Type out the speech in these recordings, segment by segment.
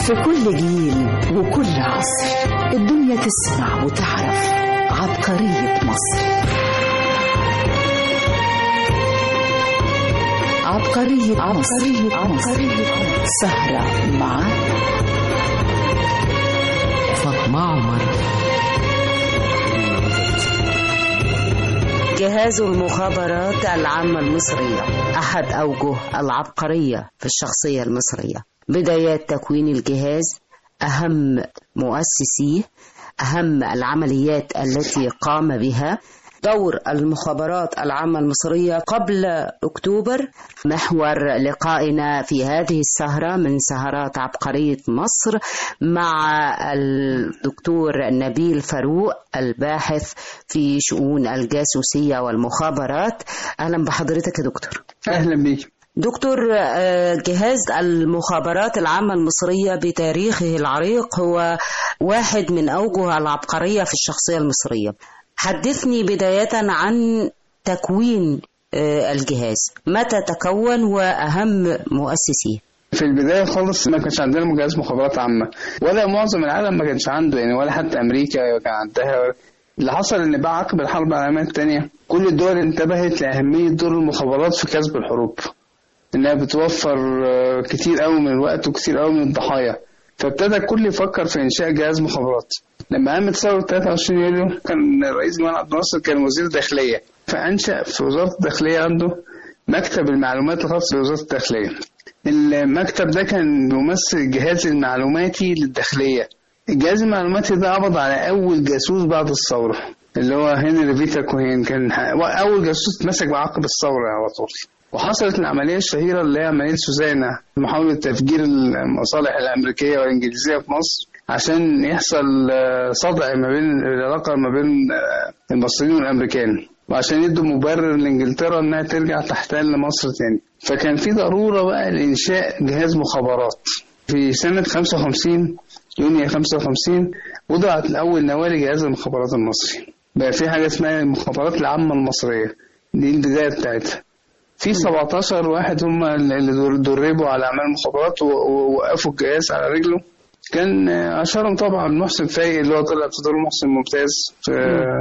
في كل جيل وكل عصر الدنيا تسمع وتعرف عبقرية مصر عبقرية عبقرية عبقرية سهرة مع فاطمة عمر جهاز المخابرات العامة المصرية أحد أوجه العبقرية في الشخصية المصرية بدايات تكوين الجهاز أهم مؤسسيه أهم العمليات التي قام بها دور المخابرات العامة المصرية قبل أكتوبر محور لقائنا في هذه السهرة من سهرات عبقرية مصر مع الدكتور نبيل فاروق الباحث في شؤون الجاسوسية والمخابرات أهلا بحضرتك يا دكتور اهلا بيك دكتور جهاز المخابرات العامة المصرية بتاريخه العريق هو واحد من أوجه العبقرية في الشخصية المصرية حدثني بداية عن تكوين الجهاز متى تكون وأهم مؤسسيه في البدايه خالص ما كانش عندنا جهاز مخابرات عامه ولا معظم العالم ما كانش عنده يعني ولا حتى امريكا كان عندها اللي حصل ان بعد عقب الحرب العالميه الثانيه كل الدول انتبهت لاهميه دور المخابرات في كسب الحروب انها بتوفر كتير قوي من الوقت وكتير قوي من الضحايا فابتدى الكل يفكر في انشاء جهاز مخابرات لما قامت ثوره 23 يوليو كان الرئيس جمال عبد الناصر كان وزير داخليه فانشا في وزاره الداخليه عنده مكتب المعلومات الخاص بوزاره الداخليه المكتب ده كان بيمثل الجهاز المعلوماتي للداخليه الجهاز المعلوماتي ده قبض على اول جاسوس بعد الثوره اللي هو هنري فيتا كوهين كان اول جاسوس اتمسك بعقب الثوره على طول وحصلت العملية الشهيرة اللي هي عملية سوزانا محاولة تفجير المصالح الأمريكية والإنجليزية في مصر عشان يحصل صدع ما بين العلاقة ما بين المصريين والأمريكان وعشان يدوا مبرر لإنجلترا إنها ترجع تحتل مصر تاني فكان في ضرورة بقى لإنشاء جهاز مخابرات في سنة 55 يونيو 55 وضعت الأول نواه جهاز المخابرات المصري بقى في حاجة اسمها المخابرات العامة المصرية دي البداية بتاعتها في 17 واحد هم اللي دربوا على اعمال المخابرات ووقفوا الجهاز على رجله كان اشهرهم طبعا محسن فايق اللي هو طلع في دور محسن ممتاز في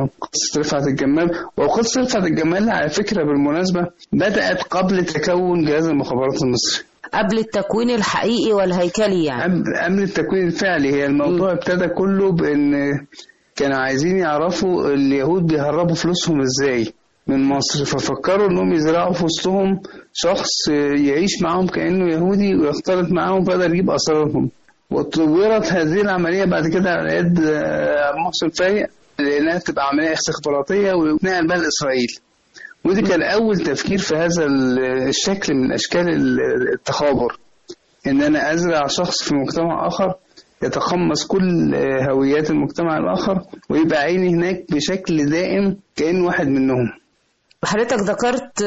قصه رفعت الجمال وقصه رفعت الجمال على فكره بالمناسبه بدات قبل تكون جهاز المخابرات المصري قبل التكوين الحقيقي والهيكلي يعني قبل التكوين الفعلي هي الموضوع ابتدى كله بان كانوا عايزين يعرفوا اليهود بيهربوا فلوسهم ازاي من مصر ففكروا انهم يزرعوا في وسطهم شخص يعيش معاهم كانه يهودي ويختلط معاهم فقدر يجيب اسرارهم وطورت هذه العمليه بعد كده على يد محسن فايق لانها تبقى عمليه استخباراتيه ويتنقل بها لاسرائيل ودي كان اول تفكير في هذا الشكل من اشكال التخابر ان انا ازرع شخص في مجتمع اخر يتقمص كل هويات المجتمع الاخر ويبقى عيني هناك بشكل دائم كان واحد منهم حضرتك ذكرت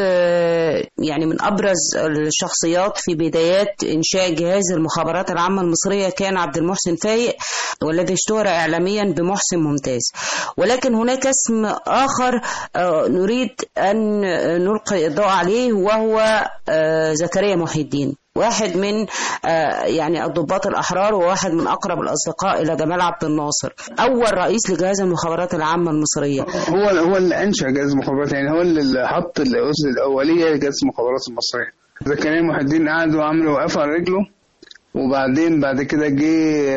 يعني من ابرز الشخصيات في بدايات انشاء جهاز المخابرات العامه المصريه كان عبد المحسن فايق والذي اشتهر اعلاميا بمحسن ممتاز ولكن هناك اسم اخر نريد ان نلقي الضوء عليه وهو زكريا محي الدين واحد من يعني الضباط الاحرار وواحد من اقرب الاصدقاء الى جمال عبد الناصر اول رئيس لجهاز المخابرات العامه المصريه هو هو اللي انشا جهاز المخابرات يعني هو اللي حط الاسس الاوليه لجهاز المخابرات المصريه زكريا محي الدين قعد وعمل وقف على رجله وبعدين بعد كده جه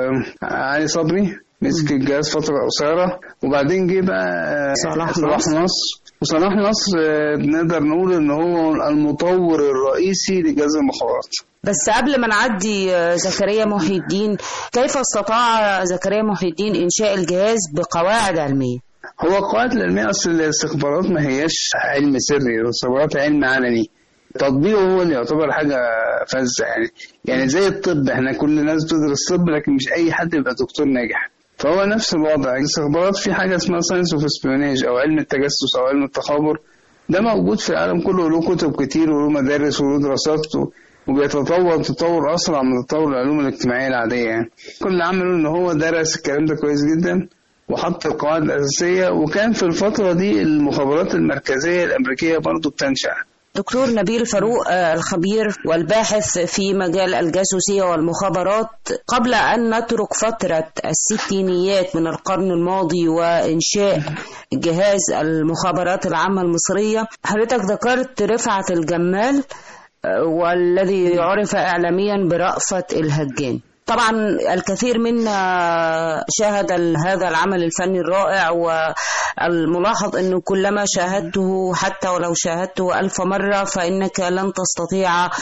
علي صبري مسك الجهاز فتره قصيره وبعدين جه بقى صلاح صلاح نصر وصلاح نصر نقدر نقول ان هو المطور الرئيسي لجهاز المخابرات بس قبل ما نعدي زكريا محي الدين كيف استطاع زكريا محي الدين انشاء الجهاز بقواعد علميه هو القواعد العلميه اصل الاستخبارات ما هياش علم سري الاستخبارات علم علني تطبيقه هو اللي يعتبر حاجه فذه يعني يعني زي الطب احنا كل الناس بتدرس طب لكن مش اي حد يبقى دكتور ناجح فهو نفس الوضع الاستخبارات في حاجه اسمها ساينس اوف سبيونيج او علم التجسس او علم التخابر ده موجود في العالم كله له كتب كتير وله مدارس وله دراسات وبيتطور تطور اسرع من تطور العلوم الاجتماعيه العاديه يعني كل عمله ان هو درس الكلام ده كويس جدا وحط القواعد الاساسيه وكان في الفتره دي المخابرات المركزيه الامريكيه برضه بتنشا دكتور نبيل فاروق آه، الخبير والباحث في مجال الجاسوسية والمخابرات قبل أن نترك فترة الستينيات من القرن الماضي وإنشاء جهاز المخابرات العامة المصرية حضرتك ذكرت رفعت الجمال آه، والذي عرف إعلاميا برأفت الهجان طبعا الكثير منا شاهد ال- هذا العمل الفني الرائع والملاحظ أنه كلما شاهدته حتى ولو شاهدته ألف مرة فإنك لن تستطيع آه،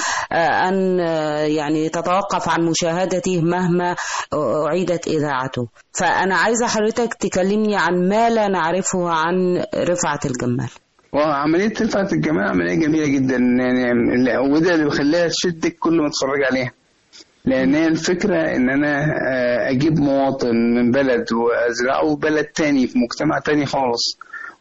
أن آه، يعني تتوقف عن مشاهدته مهما أعيدت إذاعته فأنا عايزة حضرتك تكلمني عن ما لا نعرفه عن رفعة الجمال وعملية رفعت الجمال عملية جميلة جدا يعني اللي- وده اللي بيخليها تشدك كل ما تتفرج عليها لأن هي الفكرة إن أنا آه، أجيب مواطن من بلد وأزرعه بلد تاني في مجتمع تاني خالص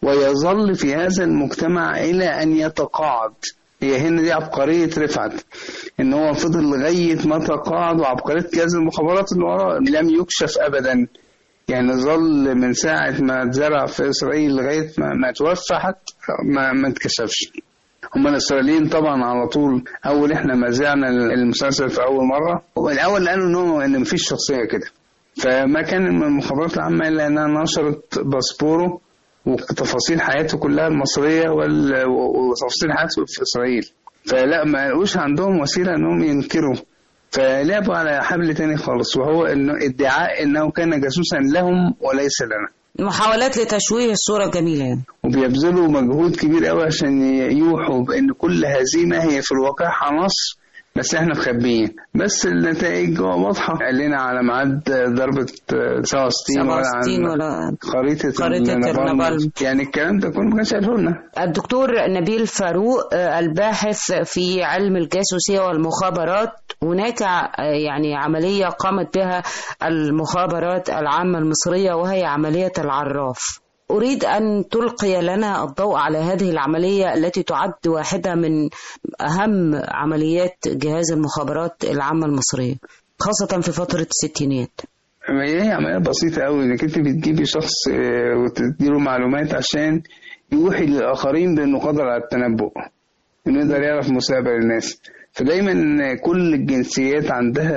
ويظل في هذا المجتمع إلى أن يتقاعد هي هنا دي عبقرية رفعت إن هو فضل لغاية ما تقاعد وعبقرية جهاز المخابرات اللي وراه لم يكشف أبدا يعني ظل من ساعة ما اتزرع في إسرائيل لغاية ما, ما توفى حتى ما, ما اتكشفش هم الإسرائيليين طبعا على طول أول إحنا ما زعنا المسلسل في أول مرة والأول قالوا إن هو إن مفيش شخصية كده فما كان من المخابرات العامة إلا إنها نشرت باسبوره وتفاصيل حياته كلها المصرية وال- وتفاصيل حياته في إسرائيل فلا ما لقوش عندهم وسيلة إنهم ينكروا فلعبوا على حبل تاني خالص وهو إنه ادعاء إنه كان جاسوسا لهم وليس لنا محاولات لتشويه الصورة الجميلة يعني. وبيبذلوا مجهود كبير قوي عشان يوحوا بان كل هزيمه هي في الواقع نصر بس احنا مخبيين بس النتائج واضحه قال لنا على ميعاد ضربه سبعة ولا سبعة عن ولا خريطه خريطة النابالم. النابالم. يعني الكلام ده كله ما كانش قاله لنا الدكتور نبيل فاروق آه، الباحث في علم الجاسوسية والمخابرات هناك آه، يعني عملية قامت بها المخابرات العامة المصرية وهي عملية العراف أريد أن تلقي لنا الضوء على هذه العملية التي تعد واحدة من أهم عمليات جهاز المخابرات العامة المصرية خاصة في فترة الستينيات ما هي عملية بسيطة قوي انك انت بتجيبي شخص آه، وتديله معلومات عشان يوحي للآخرين بأنه قادر على التنبؤ انه يقدر يعرف مستقبل الناس فدايما كل الجنسيات عندها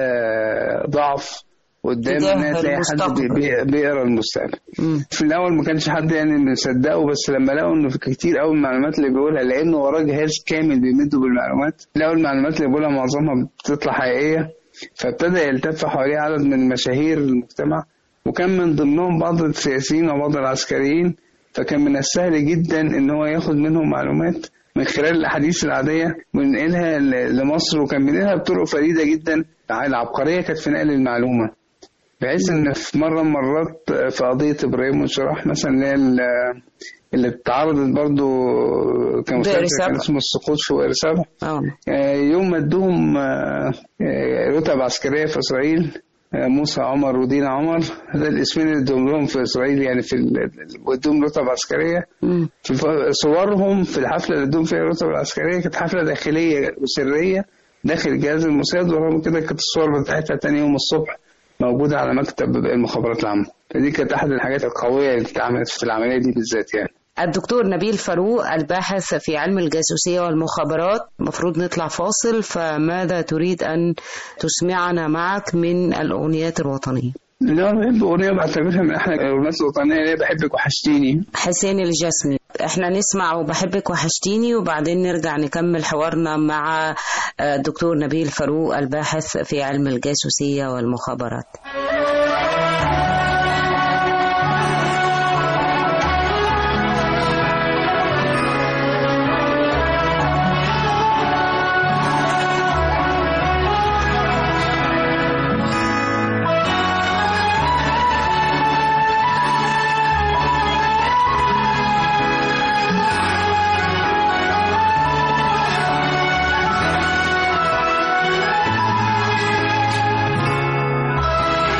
ضعف قدام تجاه انها تلاقي حد المستقبل. بي- بي- بيقرا المستقبل مم. في الاول ما كانش حد يعني مصدقه بس لما لقوا انه في كتير قوي المعلومات اللي بيقولها لانه وراه جهاز كامل بيمده بالمعلومات لقوا المعلومات اللي بيقولها معظمها بتطلع حقيقيه فابتدى يلتف حواليه عدد من مشاهير المجتمع وكان من ضمنهم بعض السياسيين وبعض العسكريين فكان من السهل جدا ان هو ياخد منهم معلومات من خلال الاحاديث العاديه وينقلها ل- لمصر وكان بينقلها بطرق فريده جدا العبقريه كانت في نقل المعلومه بحيث ان في مره من المرات في قضيه ابراهيم وشراح مثلا اللي هي ال- اللي اتعرضت برضو كان مسلسل بئر كان سبع. اسمه السقوط في بئر سبع آه. آه، يوم ما ادوهم آه، آه، رتب عسكريه في اسرائيل آه، موسى عمر ودينا عمر ده الاسمين اللي ادوهم لهم في اسرائيل يعني في ال- وادوهم رتب عسكريه مم. في ف- صورهم في الحفله اللي ادوهم فيها الرتب العسكريه كانت حفله داخليه وسريه داخل جهاز الموساد ورغم كده كانت الصور بتاعتها تاني يوم الصبح موجوده على مكتب المخابرات العامه فدي كانت احد الحاجات القويه اللي اتعملت في العمليه دي بالذات يعني الدكتور نبيل فاروق الباحث في علم الجاسوسية والمخابرات مفروض نطلع فاصل فماذا تريد أن تسمعنا معك من الأغنيات الوطنية لا أنا بحب اغنيه بعتبرها من احلى الاغنيات الوطنيه اللي هي بحبك وحشتيني حسين الجسمي احنا نسمع وبحبك وحشتيني وبعدين نرجع نكمل حوارنا مع آه، الدكتور نبيل فاروق الباحث في علم الجاسوسية والمخابرات Thank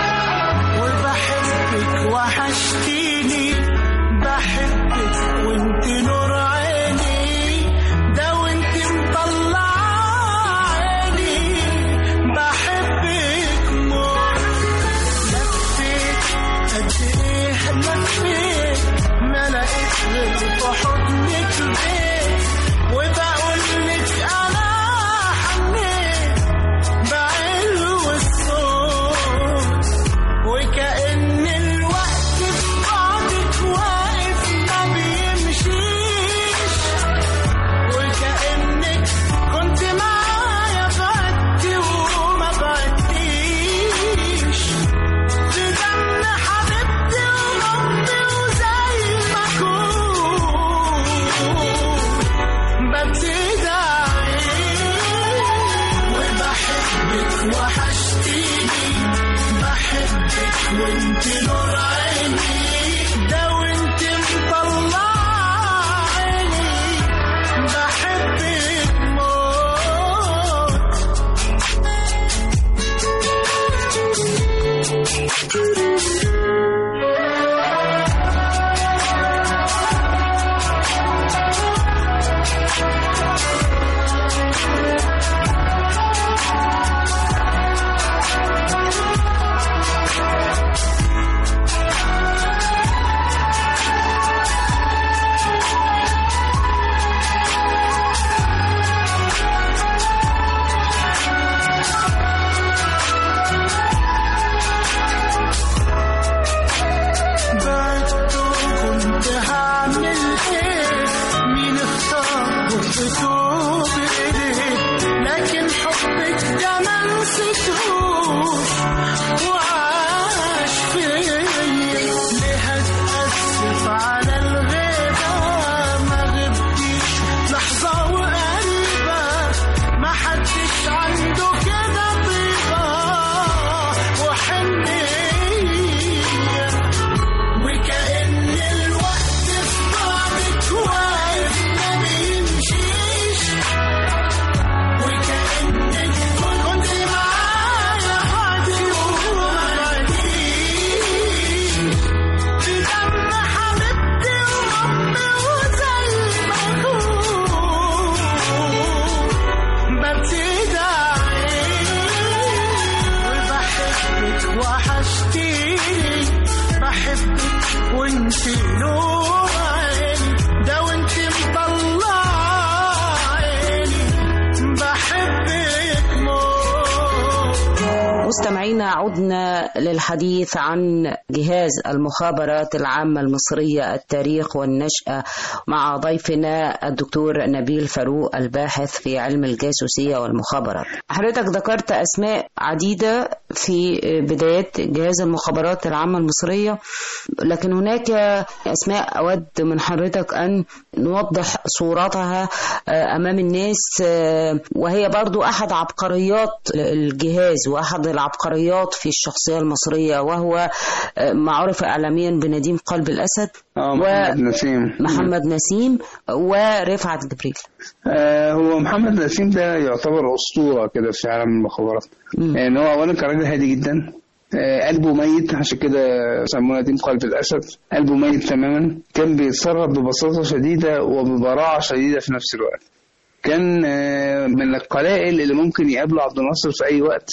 وانت نور عيني ده وانت مطلع عيني بحبك موت بعدت وكنت هعمل ايه مين اختار وحدته بايديه لكن حبك ده ما نسيتهوش وعاش فيا ليه هتأسف على الغيبة ما غبتيش لحظة وقريبة ما حدش عنده كده طيبة وحنية وكأن الوقت في بعضك واقف ما بيمشيش وكأنك كنت معايا حدي وما جيش بدم حبيبتي وأمي وزي ما أكون ببتدي أعيش وبحبك وحشتيني بحبك وانت نور عيني ده وانت مطلع عيني بحبك موت مستمعينا عدنا للحديث عن جهاز المخابرات العامة المصرية التاريخ والنشأة مع ضيفنا الدكتور نبيل فاروق الباحث في علم الجاسوسية والمخابرات حضرتك ذكرت أسماء عديدة في بدايات جهاز المخابرات العامة المصرية لكن هناك أسماء أود من حضرتك أن نوضح صورتها أمام الناس وهي برضو أحد عبقريات الجهاز وأحد العبقريات في الشخصية المصرية وهو ما عرف إعلاميا بنديم قلب الأسد اه محمد نسيم محمد نسيم ورفعت جبريل آه هو محمد نسيم ده يعتبر أسطورة كده في عالم المخابرات يعني هو أولا كان راجل هادي جدا آه قلبه ميت عشان كده سموه نديم قلب الأسد قلبه ميت تماما كان بيتصرف ببساطة شديدة وببراعة شديدة في نفس الوقت كان آه من القلائل اللي ممكن يقابله عبد الناصر في أي وقت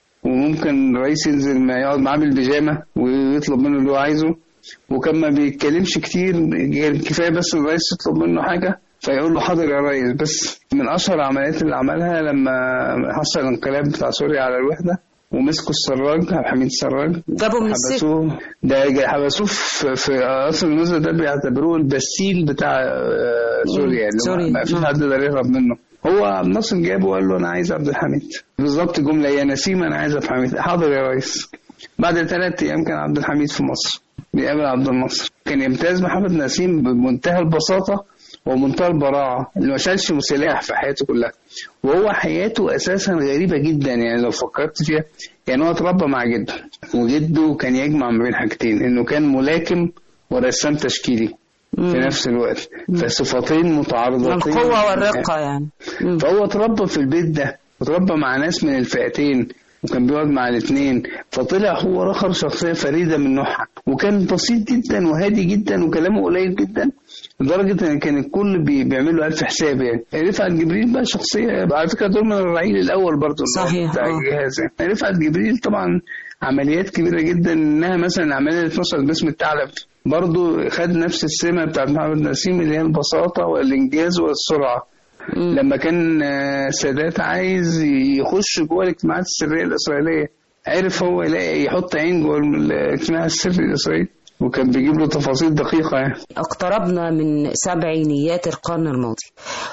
وممكن الرئيس ينزل ما يقعد معاه بالبيجامة ويطلب منه اللي هو عايزه وكان ما بيتكلمش كتير كفايه بس الرئيس يطلب منه حاجه فيقول له حاضر يا ريس بس من اشهر العمليات اللي عملها لما حصل الانقلاب بتاع سوريا على الوحده ومسكوا السراج عبد الحميد السراج جابوا من السجن حبسوه ده جا- حبسوه في في قصر النزهه ده بيعتبروه البسيل بتاع آه، سوريا اللي هو سوريا، ما فيش نعم. حد يقدر يهرب منه هو عبد الناصر جابه وقال له انا عايز عبد الحميد بالظبط جمله يا نسيم انا عايز عبد الحميد حاضر يا ريس بعد ثلاث ايام كان عبد الحميد في مصر بيقابل عبد الناصر كان يمتاز محمد نسيم بمنتهى البساطه ومنتهى البراعه اللي ما شالش سلاح في حياته كلها وهو حياته اساسا غريبه جدا يعني لو فكرت فيها يعني هو اتربى مع جده وجده كان يجمع ما بين حاجتين انه كان ملاكم ورسام تشكيلي في نفس الوقت فصفتين متعارضتين القوة والرقة يعني مم. فهو اتربى في البيت ده وتربى مع ناس من الفئتين وكان بيقعد مع الاثنين فطلع هو رخر شخصية فريدة من نوعها وكان بسيط جدا وهادي جدا وكلامه قليل جدا لدرجة ان كان الكل بي- بيعمل له ألف حساب يعني رفعت جبريل بقى شخصية على فكرة دول من الرعيل الأول برضه اللي هو صحيح، بتاع آه. الجهاز يعني رفعت جبريل طبعا عمليات كبيرة جدا انها مثلا العملية اللي اتنشرت باسم الثعلب برضه خد نفس السمة بتاعت محمد نسيم اللي هي البساطة والإنجاز والسرعة مم. لما كان آه، سادات عايز يخش جوه الاجتماعات السريه الاسرائيليه عرف هو يلاقي يحط عين جوه الاجتماع السري الاسرائيلي وكان بيجيب له تفاصيل دقيقه يعني اقتربنا من سبعينيات القرن الماضي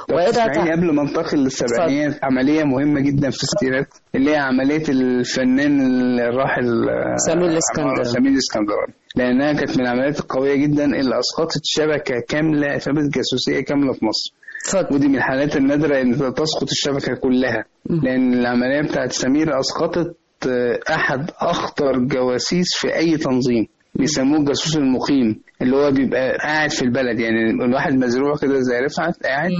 يعني قبل ما انتقل للسبعينيات عمليه مهمه جدا في الستينات اللي هي عمليه الفنان الراحل آه، سمير الإسكندراني. سمير الاسكندراني لانها كانت من العمليات القويه جدا اللي اسقطت شبكه كامله شبكه جاسوسيه كامله في مصر اتفضل ودي من الحالات النادرة ان تسقط الشبكة كلها لان العملية بتاعت سمير اسقطت آه، احد اخطر جواسيس في اي تنظيم بيسموه الجاسوس المقيم اللي هو بيبقى قاعد في البلد يعني الواحد مزروع كده زي رفعت قاعد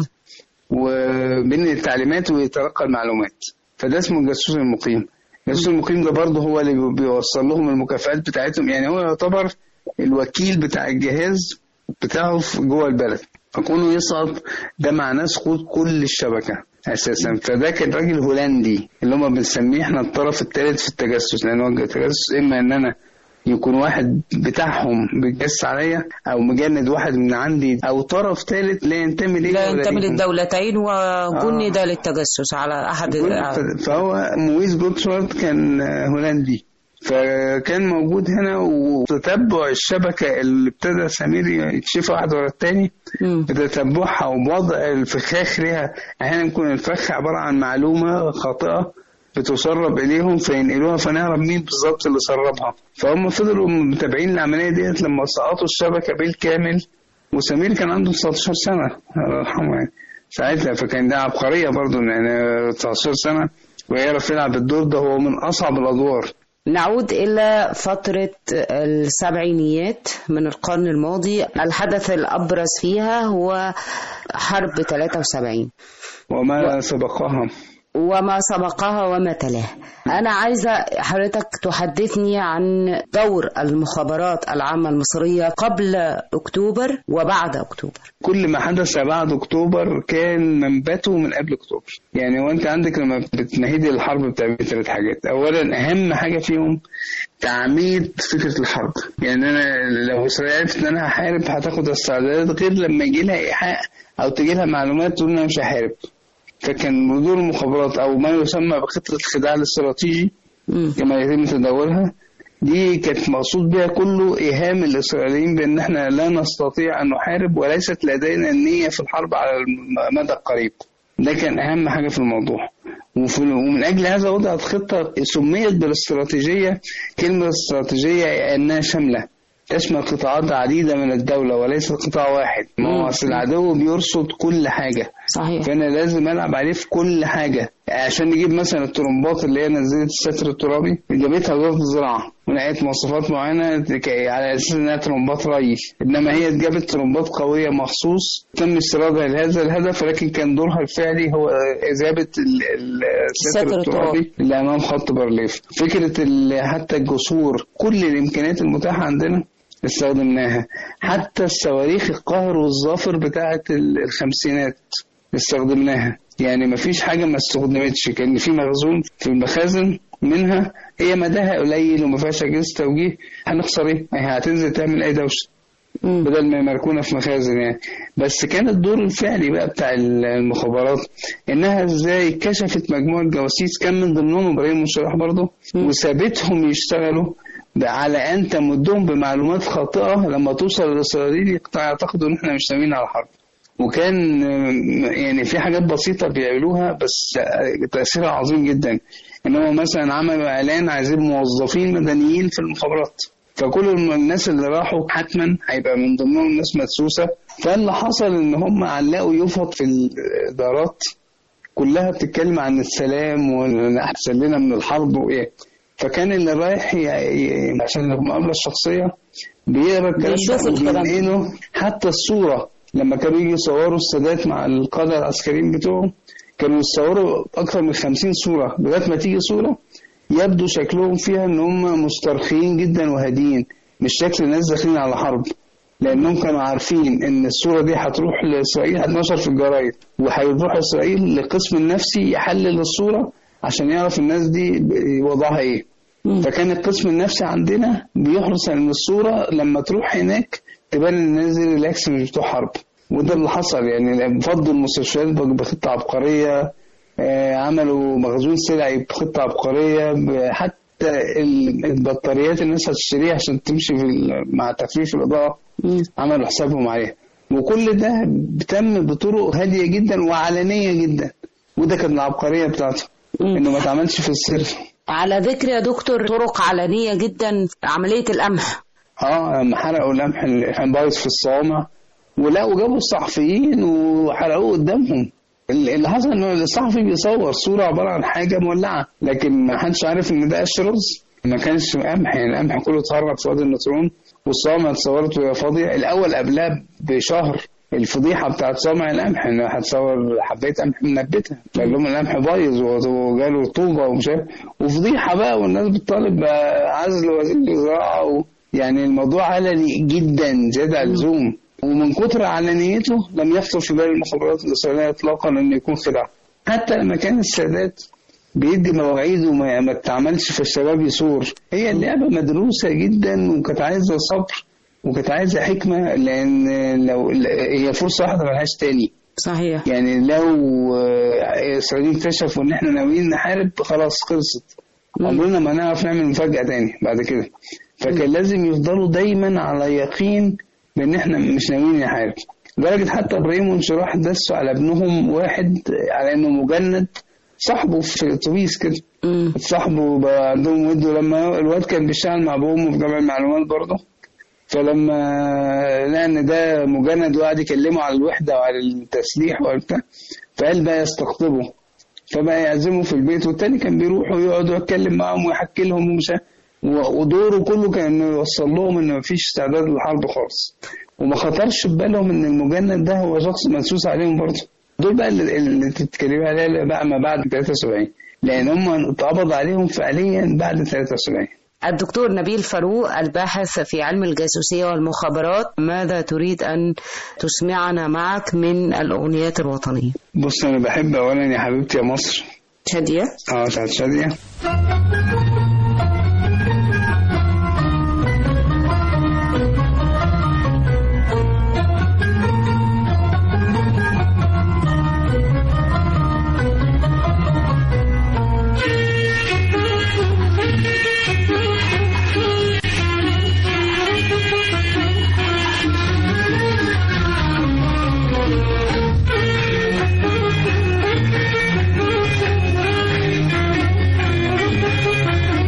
وبين التعليمات ويتلقى المعلومات فده اسمه الجاسوس المقيم الجاسوس المقيم ده برضه هو اللي بيوصل لهم المكافآت بتاعتهم يعني هو يعتبر الوكيل بتاع الجهاز بتاعه في جوه البلد فكونه يسقط ده معناه سقوط كل الشبكه اساسا فده كان راجل هولندي اللي هم بنسميه احنا الطرف الثالث في التجسس لان هو التجسس اما ان انا يكون واحد بتاعهم بيتجسس عليا او مجند واحد من عندي او طرف ثالث لا ينتمي ليه لا ولا ينتمي ليهم. للدولتين وجند آه. للتجسس على أحد ف- فهو مويس جوتشوارد كان هولندي فكان موجود هنا وتتبع الشبكة اللي ابتدى سمير يكشفها واحد ورا التاني مم. بتتبعها ووضع الفخاخ ليها احيانا يكون الفخ عبارة عن معلومة خاطئة بتسرب اليهم فينقلوها فنعرف مين بالظبط اللي سربها فهم فضلوا متابعين العملية ديت لما سقطوا الشبكة بالكامل وسمير كان عنده 19 سنة الله يرحمه يعني ساعتها فكان ده عبقرية برضه يعني 19 سنة ويعرف يلعب الدور ده هو من أصعب الأدوار نعود إلى فترة السبعينيات من القرن الماضي الحدث الأبرز فيها هو حرب 73 وما سبقها وما سبقها وما تلاه أنا عايزة حضرتك تحدثني عن دور المخابرات العامة المصرية قبل أكتوبر وبعد أكتوبر كل ما حدث بعد اكتوبر كان منبته من قبل اكتوبر يعني وانت عندك لما بتمهدي الحرب بتعمل ثلاث حاجات اولا اهم حاجه فيهم تعميد فكره الحرب يعني انا لو اسرائيل عرفت ان انا هحارب هتاخد استعدادات غير لما يجي لها ايحاء او تجي لها معلومات تقول انا مش هحارب فكان دور المخابرات او ما يسمى بخطه الخداع الاستراتيجي مم. كما يتم تداولها دي كانت مقصود بها كله ايهام الاسرائيليين بان احنا لا نستطيع ان نحارب وليست لدينا النيه في الحرب على المدى القريب ده كان اهم حاجه في الموضوع وفي ومن اجل هذا وضعت خطه سميت بالاستراتيجيه كلمه استراتيجيه انها شامله تشمل قطاعات عديده من الدوله وليس قطاع واحد ما هو اصل العدو بيرصد كل حاجه صحيح فانا لازم العب عليه في كل حاجه عشان نجيب مثلا الترمبات اللي هي نزلت الستر الترابي جابتها وزاره الزراعه ولقيت مواصفات معينه ك- على اساس انها ترمبات ري انما هي جابت ترمبات قويه مخصوص تم استيرادها لهذا الهدف ولكن كان دورها الفعلي هو اذابه ال- ال- الستر الستر الترابي. الترابي اللي امام خط بارليف فكره ال- حتى الجسور كل الامكانيات المتاحه عندنا استخدمناها حتى الصواريخ القاهر والظافر بتاعه ال- الخمسينات استخدمناها يعني ما فيش حاجه ما استخدمتش كان في مخزون في المخازن منها هي مداها قليل وما فيهاش اجهزه توجيه هنخسر ايه؟ هي هتنزل تعمل اي دوشه مم. بدل ما مركونه في مخازن يعني بس كان الدور الفعلي بقى بتاع المخابرات انها ازاي كشفت مجموعه جواسيس كان من ضمنهم ابراهيم مشرح برضه وسابتهم يشتغلوا على ان تمدهم بمعلومات خاطئه لما توصل للاسرائيلي يعتقدوا ان احنا مش ناويين على حرب وكان آم، يعني في حاجات بسيطه بيعملوها بس آه، تاثيرها عظيم جدا ان هو مثلا عملوا اعلان عايزين موظفين مدنيين في المخابرات فكل الم- الناس اللي راحوا حتما هيبقى من ضمنهم ناس مدسوسه فاللي حصل ان هم علقوا يفط في الادارات كلها بتتكلم عن السلام واحسن لنا من الحرب وايه فكان اللي رايح ي- ي- عشان المقابله الشخصيه بيقرا الكلام بيشوف ده الكلام. وبينقله حتى الصوره لما كانوا يجي يصوروا السادات مع القاده العسكريين بتوعهم كانوا يصوروا اكثر من 50 صوره لغايه ما تيجي صوره يبدو شكلهم فيها ان هم مسترخيين جدا وهاديين مش شكل ناس داخلين على حرب لانهم كانوا عارفين ان الصوره دي هتروح لاسرائيل هتنشر في الجرايد وهيروح اسرائيل لقسم النفسي يحلل الصوره عشان يعرف الناس دي ب- وضعها ايه مم. فكان القسم النفسي عندنا بيحرص ان الصوره لما تروح هناك تبان ان الناس دي ريلاكس مش بتوع حرب وده اللي حصل يعني فضوا المستشفيات ب- بخطه عبقريه آه، عملوا مخزون سلعي بخطه عبقريه ب- حتى ال- البطاريات الناس هتشتريها عشان تمشي في ال- مع تخفيف الاضاءه مم. عملوا حسابهم عليها وكل ده بتم بطرق هاديه جدا وعلنيه جدا وده كان العبقريه بتاعته مم. انه ما اتعملش في السر على ذكر يا دكتور طرق علنية جدا عملية القمح اه لما حرقوا القمح اللي كان بايظ في الصوامع ولقوا جابوا الصحفيين وحرقوه قدامهم اللي حصل انه الصحفي بيصور صوره عباره عن حاجه مولعه لكن ما حدش عارف ان ده قش رز ما كانش قمح يعني القمح كله اتهرب في وادي النطرون والصوامع اتصورت وهي فاضيه الاول قبلها بشهر الفضيحه بتاعت صوامع القمح ان هتصور حبايه قمح منبتها قال لهم القمح بايظ وجاله رطوبه ومش عارف وفضيحه بقى والناس بتطالب عزل وزير الزراعه و... يعني الموضوع علني جدا زياده عن اللزوم ومن كتر علنيته لم يخطر في بال المخابرات الاسرائيليه اطلاقا انه يكون خداع حتى لما كان السادات بيدي مواعيد وما ما تعملش في الشباب يصور هي اللعبه مدروسه جدا وكانت عايزه صبر وكانت عايزه حكمه لان لو هي فرصه واحده ملهاش تاني صحيح يعني لو اسرائيل اكتشفوا ان احنا ناويين نحارب خلاص خلصت عمرنا ما نعرف نعمل مفاجاه تاني بعد كده فكان لازم يفضلوا دايما على يقين بان احنا مش ناويين نحارب لدرجه حتى ابراهيم وانشراح دسوا على ابنهم واحد على انه مجند صاحبه في الاتوبيس كده صاحبه بقى عندهم وده لما الواد كان بيشتغل مع ابوه في جامع المعلومات برضه فلما لقى ان ده مجند وقعد يكلمه على الوحده وعلى التسليح وبتاع فقال بقى يستقطبه فبقى يعزمه في البيت والتاني كان بيروح ويقعد يتكلم معاهم ويحكي لهم ومش ودوره كله كان انه يوصل لهم ان مفيش استعداد للحرب خالص وما خطرش في بالهم ان المجند ده هو شخص منسوس عليهم برضه دول بقى اللي, اللي تتكلمي عليها بقى ما بعد 73 لان هم اتقبض عليهم فعليا بعد 73 الدكتور نبيل فاروق الباحث في علم الجاسوسية والمخابرات ماذا تريد أن تسمعنا معك من الأغنيات الوطنية بص انا بحب اولا يا حبيبتي يا مصر شادية اه بتاعت شاديه Thank you.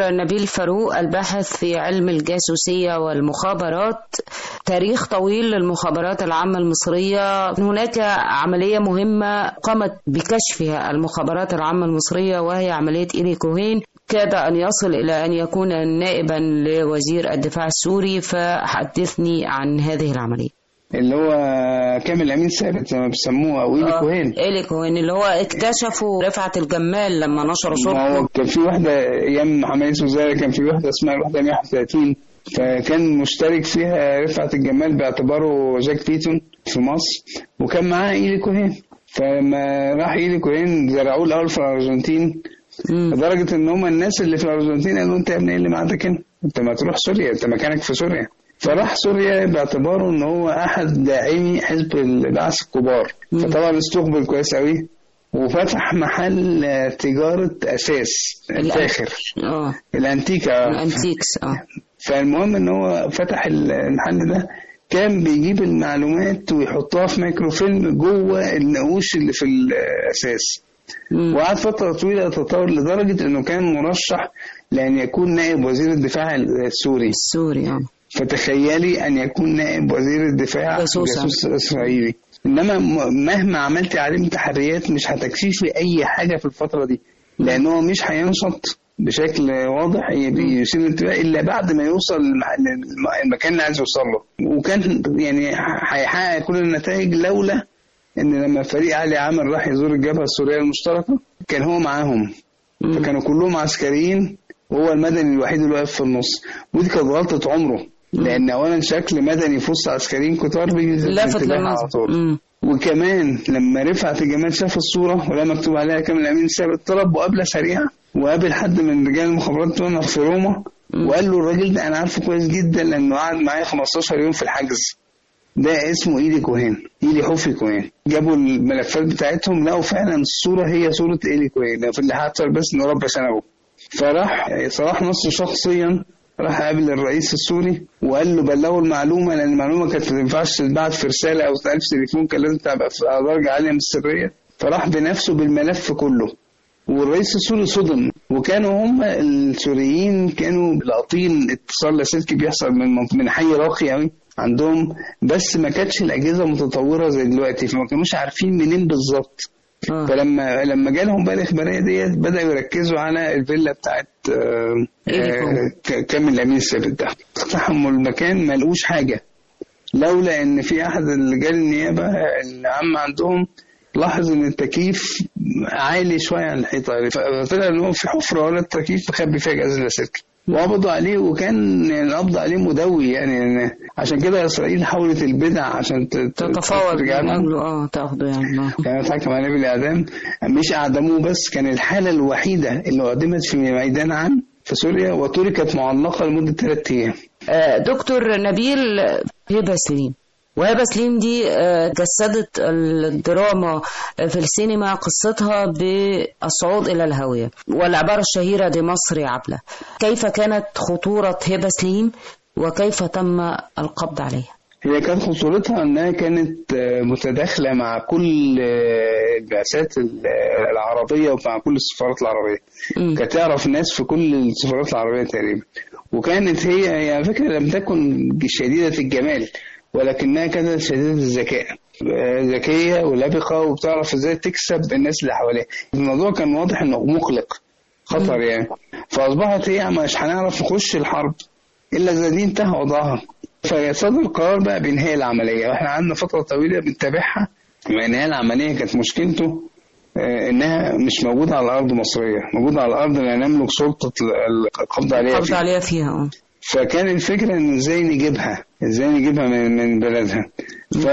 نبيل فاروق الباحث في علم الجاسوسية والمخابرات تاريخ طويل للمخابرات العامة المصرية هناك عملية مهمة قامت بكشفها المخابرات العامة المصرية وهي عملية إيلي كوهين كاد أن يصل إلى أن يكون نائبا لوزير الدفاع السوري فحدثني عن هذه العملية اللي هو كامل امين ثابت زي ما بيسموه او ايلي آه، كوهين إيلي كوهين اللي هو اكتشفوا رفعت الجمال لما نشروا ما صورته هو كان في واحده ايام عمليه وزاره كان في واحده اسمها الوحده 131 فكان مشترك فيها رفعت الجمال باعتباره جاك بيتون في مصر وكان معاه ايلي كوهين فلما راح ايلي كوهين زرعوه الاول في الارجنتين مم. لدرجه ان هم الناس اللي في الارجنتين قالوا انت يا ابني إيه اللي معاك هنا؟ انت ما تروح سوريا انت مكانك في سوريا فراح سوريا باعتباره ان هو احد داعمي حزب البعث الكبار فطبعا استقبل كويس قوي وفتح محل آه، تجاره اساس الفاخر اه الانتيكا الانتيكس اه فالمهم ان هو فتح المحل ده كان بيجيب المعلومات ويحطها في ميكروفيلم جوه النقوش اللي في الاساس مم. وقعد فترة طويلة يتطور لدرجة انه كان مرشح لأن يكون نائب وزير الدفاع السوري السوري اه فتخيلي أن يكون نائب وزير الدفاع جاسوسا. جاسوس إسرائيلي إنما م- مهما عملت عليه تحريات مش هتكشفي أي حاجة في الفترة دي لأن هو مش هينشط بشكل واضح ي- يثير الانتباه إلا بعد ما يوصل للمح- للم- المكان اللي عايز يوصل له وكان يعني هيحقق كل النتائج لولا ان لما فريق علي عامر راح يزور الجبهه السوريه المشتركه كان هو معاهم مم. فكانوا كلهم عسكريين وهو المدني الوحيد اللي واقف في النص ودي كانت غلطه عمره لان اولا شكل مدني في وسط عسكريين كتار بيجذب لفت الانتباه على للنظر طول مم. وكمان لما رفعت الجمال شاف الصوره ولا مكتوب عليها كامل امين ثابت طلب مقابله سريعه وقابل حد من رجال المخابرات بتوعنا في روما وقال له الراجل ده انا عارفه كويس جدا لانه قعد معايا 15 يوم في الحجز ده اسمه ايلي كوهين ايلي حفي كوهين جابوا الملفات بتاعتهم لقوا فعلا الصوره هي صوره ايلي كوهين في اللي حصل بس انه ربى شنبه فراح صلاح نصر شخصيا راح قابل الرئيس السوري وقال له بلغوا المعلومه لان المعلومه كانت ما تنفعش تتبعت في رساله او تتقال في تليفون كان لازم تبقى في درجه عاليه من السريه فراح بنفسه بالملف كله والرئيس السوري صدم وكانوا هم السوريين كانوا لاقطين اتصال لاسلكي بيحصل من منط- من حي راقي قوي عندهم بس ما كانتش الاجهزه متطوره زي دلوقتي فما كانوش عارفين منين بالظبط آه. فلما لما جالهم بقى الاخباريه ديت بداوا يركزوا على الفيلا بتاعت آه، إيليكو. آه، ك- كامل الامين الثابت ده اقتحموا المكان ما لقوش حاجه لولا ان في احد رجال النيابه العامه عندهم لاحظ ان التكييف عالي شويه عن الحيطه فطلع ان هو في حفره ولا التكييف مخبي فيها جهاز اللاسلكي وقبضوا عليه وكان يعني القبض عليه مدوي يعني عشان كده اسرائيل حاولت البدع عشان ت- ت- تتفاوض ترجع من لهم. اجله اه تاخده يعني آه. كان اتحكم عليه بالاعدام مش اعدموه بس كان الحاله الوحيده اللي قدمت في ميدان عام في سوريا وتركت معلقه لمده ثلاث ايام آه، دكتور نبيل هبة سليم وهبة سليم دي آه، جسدت الدراما في السينما قصتها بالصعود إلى الهوية والعبارة الشهيرة دي مصر يا عبلة كيف كانت خطورة هبة سليم وكيف تم القبض عليها هي كانت خطورتها انها كانت آه، متداخله مع كل آه، البعثات ال- آه، العربيه ومع كل السفارات العربيه مم. كانت تعرف ناس في كل السفارات العربيه تقريبا وكانت هي هي على فكره لم تكن شديده الجمال ولكنها كانت شديده الذكاء آه، ذكيه ولبقه وبتعرف ازاي تكسب الناس اللي حواليها الموضوع كان واضح انه مقلق خطر يعني فاصبحت هي مش هنعرف نخش الحرب الا اذا دي انتهى وضعها فصدر قرار بقى بانهاء العمليه واحنا قعدنا فتره طويله بنتابعها وانهاء العمليه كانت مشكلته آه، انها مش موجوده على الارض مصريه موجوده على الارض لا نملك سلطه ال- القبض عليها القبض فيها. عليها فيها اه فكان الفكرة ان ازاي نجيبها ازاي نجيبها من, من بلدها ف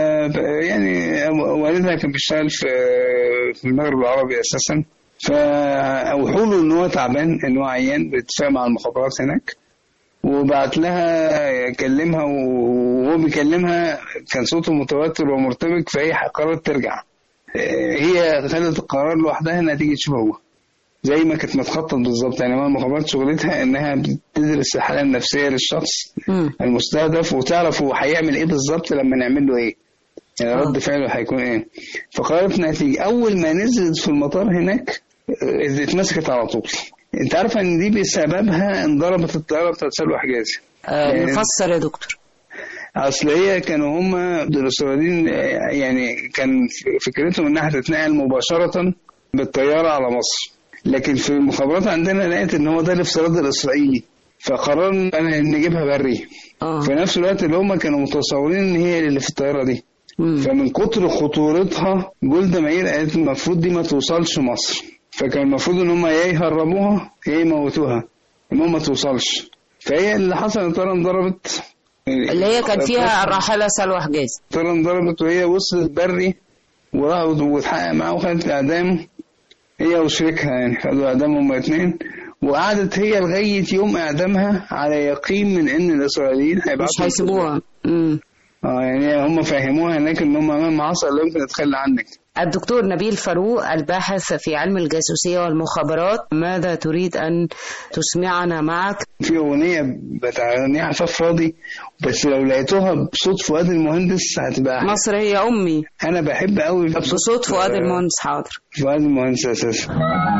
يعني والدها كان بيشتغل في في المغرب العربي اساسا فاوحوا له ان هو تعبان ان هو عيان باتفاق مع المخابرات هناك وبعت لها يكلمها وهو بيكلمها كان صوته متوتر ومرتبك فهي قررت ترجع هي خدت القرار لوحدها انها تيجي تشوف هو زي ما كانت متخطط بالظبط يعني هو المخابرات شغلتها انها بتدرس الحاله النفسيه للشخص مم. المستهدف وتعرف هو هيعمل ايه بالظبط لما نعمل له ايه يعني رد فعله هيكون ايه فقررت انها تيجي اول ما نزلت في المطار هناك اه، اتمسكت على طول انت عارفه ان دي بسببها انضربت الطياره بتاعت سلوى حجازي آه يعني- نفسر يا دكتور اصل هي كانوا هم الاسرائيليين يعني كان فكرتهم انها هتتنقل مباشره بالطياره على مصر لكن في المخابرات عندنا لقيت ان هو ده الافتراض الاسرائيلي فقررنا ان نجيبها بري اه في نفس الوقت اللي هم كانوا متصورين ان هي اللي في الطياره دي مم. فمن كتر خطورتها جولدا مائير قالت المفروض دي ما توصلش مصر فكان المفروض ان هم يا يهربوها يا يموتوها المهم ما توصلش فهي اللي حصل ان الطياره انضربت اللي هي كان فيها الراحله سلوى حجازي الطياره انضربت وهي وصلت بري وراحوا واتحقق معاه وخدت اعدام هي وشريكها يعني خدوا اعدام هما اتنين وقعدت هي لغايه يوم اعدامها على يقين من ان الاسرائيليين هيبعتوا مش هيسيبوها مم. اه يعني هم فهموها هناك ان هم مهما حصل لا يمكن نتخلى عنك الدكتور نبيل فاروق الباحث في علم الجاسوسية والمخابرات ماذا تريد أن تسمعنا معك في اغنيه بتغنيها عفاف فاضي بس لو لقيتوها بصوت فؤاد المهندس هتبقى أحلى. مصر هي أمي انا بحب قوي بصوت فؤاد المهندس حاضر فؤاد المهندس اساسا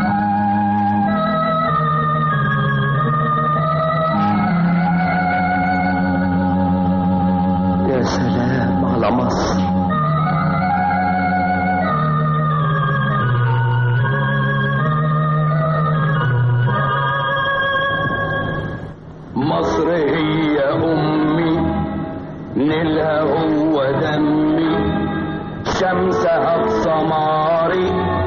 يا سلام على مصر مصر هي أمي نيلها هو دمي شمسها في سماري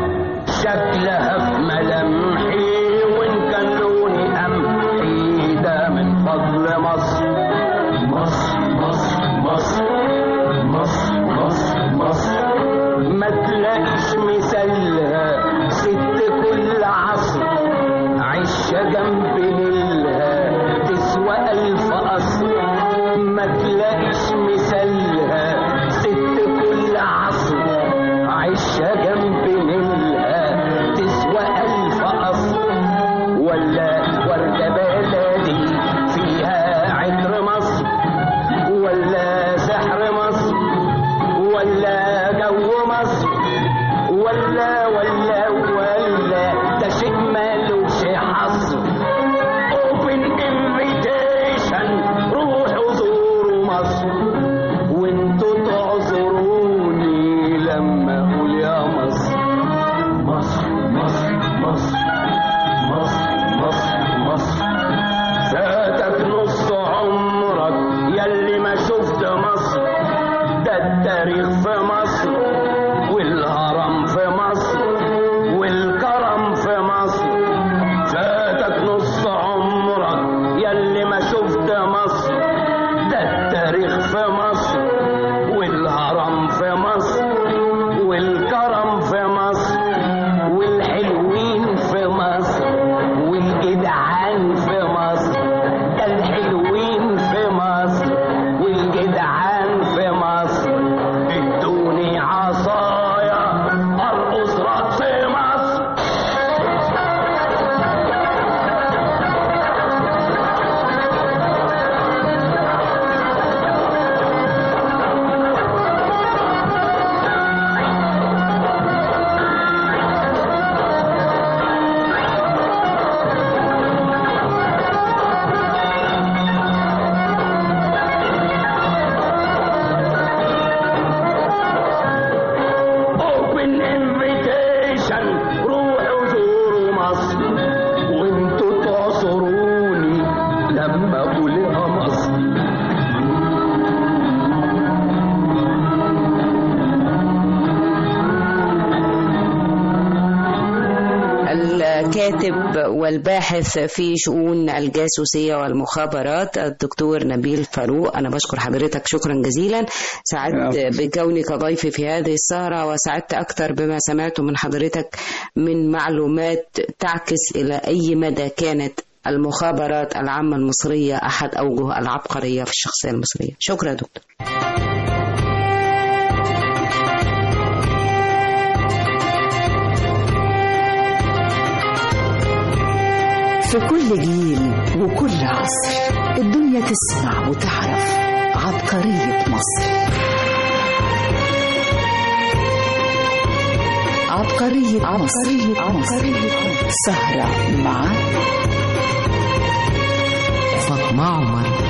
شكلها في ملامحي وإن كان لوني قمحي ده من فضل مصر مصر مصر مصر مصر مصر مصر ما تلاقيش مثالها ست كل عصر عشة جنب نيلها تسوى ألف قصر ما تلاقيش مثالها ست كل عصر عشة جنب نيلها تسوى ألف قصر ولا وردة بلدي فيها عطر مصر ولا سحر مصر ولا جو مصر ولا ولا ولا ده شيء مالوش حصر اوبن انفيتيشن روحوا زوروا مصر وانتوا تعذروني لما اقول يا مصر مصر مصر مصر مصر مصر مصر فاتك نص عمرك يلي ما شفت مصر ده التاريخ في مصر والهرم في مصر والكرم في مصر فاتك نص عمرك يلي ما شفت مصر ده التاريخ في مصر والهرم في مصر والكرم في مصر والحلوين في مصر والجدعان في مصر ده الحلوين في مصر والجدعان في مصر ادوني عصايا ارقص رقص مصر open invitation روحوا زوروا مصر وانتوا تعصروني لما اقول يا مصر الكاتب والباحث في شؤون الجاسوسية والمخابرات الدكتور نبيل فاروق أنا بشكر حضرتك شكرا جزيلا سعدت بكونك ضيفي في هذه السهرة وسعدت أكثر بما سمعته من حضرتك من معلومات تعكس إلى أي مدى كانت المخابرات العامة المصرية أحد أوجه العبقرية في الشخصية المصرية شكرا يا دكتور في كل جيل وكل عصر الدنيا تسمع وتعرف عبقرية مصر عبقرية عبقرية مصر عبقرية سهرة مع فاطمة عمر